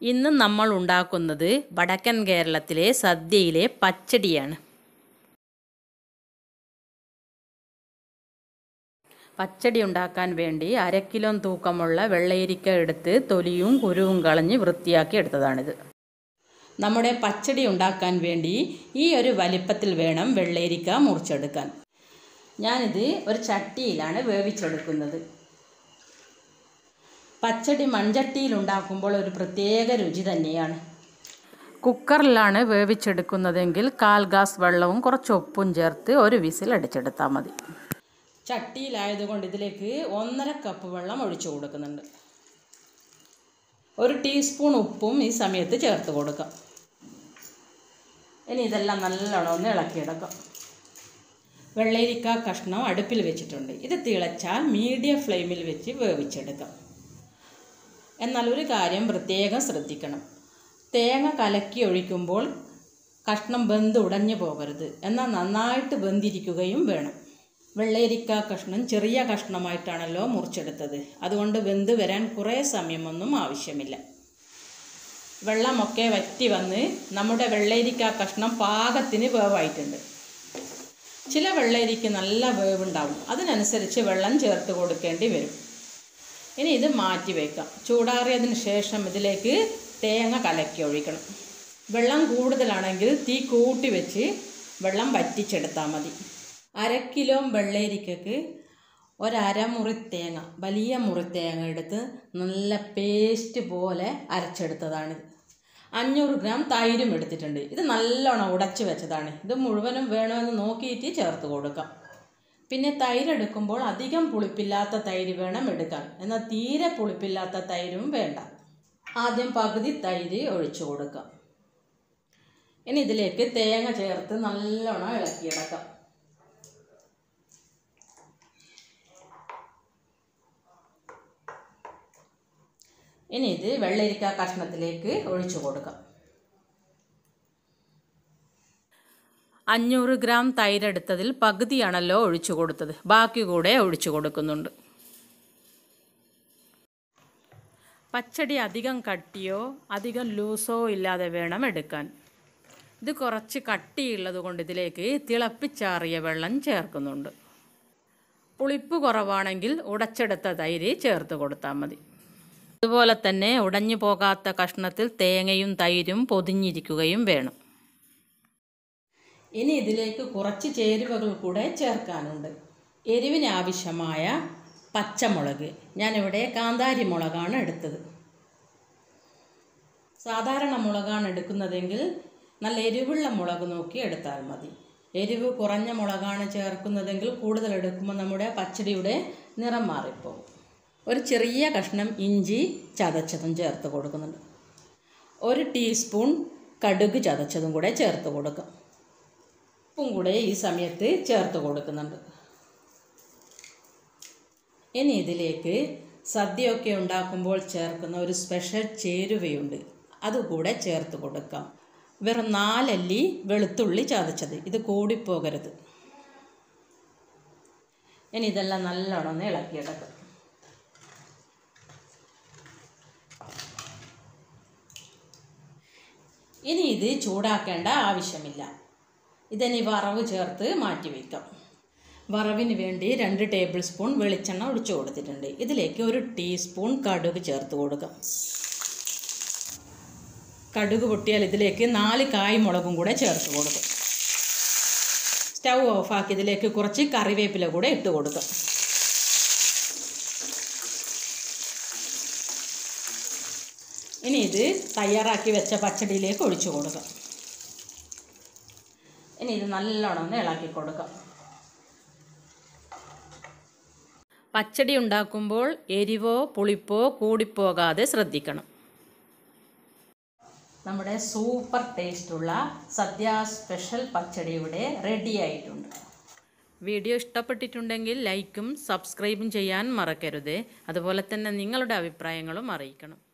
ഇന്ന് നമ്മൾ ഉണ്ടാക്കുന്നത് വടക്കൻ കേരളത്തിലെ സദ്യയിലെ പച്ചടിയാണ് പച്ചടി ഉണ്ടാക്കാൻ വേണ്ടി അര കിലോ തൂക്കമുള്ള വെള്ളരിക്ക എടുത്ത് തൊലിയും കുരുവും കളഞ്ഞ് വൃത്തിയാക്കി എടുത്തതാണിത് നമ്മുടെ പച്ചടി ഉണ്ടാക്കാൻ വേണ്ടി ഈ ഒരു വലിപ്പത്തിൽ വേണം വെള്ളരിക്ക മുറിച്ചെടുക്കാൻ ഞാനിത് ഒരു ചട്ടിയിലാണ് വേവിച്ചെടുക്കുന്നത് പച്ചടി മൺചട്ടിയിൽ ഉണ്ടാക്കുമ്പോൾ ഒരു പ്രത്യേക രുചി തന്നെയാണ് കുക്കറിലാണ് വേവിച്ചെടുക്കുന്നതെങ്കിൽ കാൽ ഗ്ലാസ് വെള്ളവും കുറച്ച് ഉപ്പും ചേർത്ത് ഒരു വിസിൽ അടിച്ചെടുത്താൽ മതി ചട്ടിയിലായതുകൊണ്ട് ഇതിലേക്ക് ഒന്നര കപ്പ് വെള്ളം ഒഴിച്ചു കൊടുക്കുന്നുണ്ട് ഒരു ടീസ്പൂൺ ഉപ്പും ഈ സമയത്ത് ചേർത്ത് കൊടുക്കാം ഇനി ഇതെല്ലാം നല്ലോണം ഒന്ന് ഇളക്കിയെടുക്കാം വെള്ളരിക്ക കഷ്ണം അടുപ്പിൽ വെച്ചിട്ടുണ്ട് ഇത് തിളച്ചാൽ മീഡിയം ഫ്ലെയിമിൽ വെച്ച് വേവിച്ചെടുക്കാം എന്നാൽ ഒരു കാര്യം പ്രത്യേകം ശ്രദ്ധിക്കണം തേങ്ങ കലക്കി ഒഴിക്കുമ്പോൾ കഷ്ണം വെന്ത് ഉടഞ്ഞു പോകരുത് എന്നാൽ നന്നായിട്ട് വെന്തിരിക്കുകയും വേണം വെള്ളരിക്ക കഷ്ണം ചെറിയ കഷ്ണമായിട്ടാണല്ലോ മുറിച്ചെടുത്തത് അതുകൊണ്ട് വെന്ത് വരാൻ കുറേ സമയമൊന്നും ആവശ്യമില്ല വെള്ളമൊക്കെ വറ്റി വന്ന് നമ്മുടെ വെള്ളരിക്ക കഷ്ണം പാകത്തിന് വേവായിട്ടുണ്ട് ചില വെള്ളരിക്ക് നല്ല വേവുണ്ടാവും അതിനനുസരിച്ച് വെള്ളം ചേർത്ത് കൊടുക്കേണ്ടി വരും ഇനി ഇത് മാറ്റി വയ്ക്കാം ചൂടാറിയതിന് ശേഷം ഇതിലേക്ക് തേങ്ങ കലക്കി ഒഴിക്കണം വെള്ളം കൂടുതലാണെങ്കിൽ തീ കൂട്ടി വെച്ച് വെള്ളം വറ്റിച്ചെടുത്താൽ മതി അര കിലോ വെള്ളരിക്കക്ക് ഒരമുറി തേങ്ങ വലിയ മുറി തേങ്ങ എടുത്ത് നല്ല പേസ്റ്റ് പോലെ അരച്ചെടുത്തതാണിത് അഞ്ഞൂറ് ഗ്രാം തൈരും എടുത്തിട്ടുണ്ട് ഇത് നല്ലോണം ഉടച്ച് വെച്ചതാണ് ഇത് മുഴുവനും വേണമെന്ന് നോക്കിയിട്ട് ചേർത്ത് കൊടുക്കാം പിന്നെ തൈര് എടുക്കുമ്പോൾ അധികം പുളിപ്പില്ലാത്ത തൈര് വേണം എടുക്കാൻ എന്നാൽ തീരെ പുളിപ്പില്ലാത്ത തൈരും വേണ്ട ആദ്യം പകുതി തൈര് ഒഴിച്ചു കൊടുക്കാം ഇനി ഇതിലേക്ക് തേങ്ങ ചേർത്ത് നല്ലോണം ഇളക്കിയെടുക്കാം ഇനി ഇത് വെള്ളരിക്ക കഷ്ണത്തിലേക്ക് ഒഴിച്ചു കൊടുക്കാം അഞ്ഞൂറ് ഗ്രാം തൈരെടുത്തതിൽ പകുതിയാണല്ലോ ഒഴിച്ചു കൊടുത്തത് ബാക്കി കൂടെ ഒഴിച്ചു കൊടുക്കുന്നുണ്ട് പച്ചടി അധികം കട്ടിയോ അധികം ലൂസോ ഇല്ലാതെ വേണം എടുക്കാൻ ഇത് കുറച്ച് കട്ടിയുള്ളത് കൊണ്ട് ഇതിലേക്ക് തിളപ്പിച്ചാറിയ വെള്ളം ചേർക്കുന്നുണ്ട് പുളിപ്പ് കുറവാണെങ്കിൽ ഉടച്ചെടുത്ത തൈര് ചേർത്ത് കൊടുത്താൽ മതി അതുപോലെ തന്നെ ഉടഞ്ഞു പോകാത്ത കഷ്ണത്തിൽ തേങ്ങയും തൈരും പൊതിഞ്ഞിരിക്കുകയും വേണം ഇനി ഇതിലേക്ക് കുറച്ച് ചേരുവകൾ കൂടെ ചേർക്കാനുണ്ട് എരിവിന് ആവശ്യമായ പച്ചമുളക് ഞാനിവിടെ കാന്താരി മുളകാണ് എടുത്തത് സാധാരണ മുളകാണ് എടുക്കുന്നതെങ്കിൽ നല്ല എരിവുള്ള മുളക് നോക്കി എടുത്താൽ മതി എരിവ് കുറഞ്ഞ മുളകാണ് ചേർക്കുന്നതെങ്കിൽ കൂടുതൽ എടുക്കുമ്പോൾ നമ്മുടെ പച്ചടിയുടെ നിറം മാറിപ്പോകും ഒരു ചെറിയ കഷ്ണം ഇഞ്ചി ചതച്ചതും ചേർത്ത് കൊടുക്കുന്നുണ്ട് ഒരു ടീസ്പൂൺ കടുക് ചതച്ചതും കൂടെ ചേർത്ത് കൊടുക്കാം ഉപ്പും കൂടെ ഈ സമയത്ത് ചേർത്ത് കൊടുക്കുന്നുണ്ട് ഇനി ഇതിലേക്ക് സദ്യയൊക്കെ ഉണ്ടാക്കുമ്പോൾ ചേർക്കുന്ന ഒരു സ്പെഷ്യൽ ചേരുവയുണ്ട് അതുകൂടെ ചേർത്ത് കൊടുക്കാം വെറും നാലല്ലി വെളുത്തുള്ളി ചതച്ചത് ഇത് കൂടിപ്പോകരുത് ഇനി ഇതെല്ലാം നല്ലോണം ഒന്ന് ഇളക്കിയെടുക്കാം ഇനി ഇത് ചൂടാക്കേണ്ട ആവശ്യമില്ല ഇതിനി വറവ് ചേർത്ത് മാറ്റി വയ്ക്കാം വറവിന് വേണ്ടി രണ്ട് ടേബിൾ സ്പൂൺ വെളിച്ചെണ്ണ ഒഴിച്ചു കൊടുത്തിട്ടുണ്ട് ഇതിലേക്ക് ഒരു ടീസ്പൂൺ കടുക് ചേർത്ത് കൊടുക്കാം കടുക് പൊട്ടിയാൽ ഇതിലേക്ക് നാല് കായ് മുളകും കൂടെ ചേർത്ത് കൊടുക്കും സ്റ്റൗ ഓഫാക്കി ഇതിലേക്ക് കുറച്ച് കറിവേപ്പില കൂടെ ഇട്ട് കൊടുക്കാം ഇനി ഇത് തയ്യാറാക്കി വെച്ച പച്ചടിയിലേക്ക് ഒഴിച്ചു കൊടുക്കാം ഇനി ഇത് നല്ലോണം ഒന്ന് ഇളക്കി കൊടുക്കാം പച്ചടി ഉണ്ടാക്കുമ്പോൾ എരിവോ പുളിപ്പോ കൂടിപ്പോകാതെ ശ്രദ്ധിക്കണം നമ്മുടെ സൂപ്പർ ടേസ്റ്റുള്ള സദ്യ സ്പെഷ്യൽ പച്ചടി ഇവിടെ റെഡി ആയിട്ടുണ്ട് വീഡിയോ ഇഷ്ടപ്പെട്ടിട്ടുണ്ടെങ്കിൽ ലൈക്കും സബ്സ്ക്രൈബും ചെയ്യാൻ മറക്കരുത് അതുപോലെ തന്നെ നിങ്ങളുടെ അഭിപ്രായങ്ങളും അറിയിക്കണം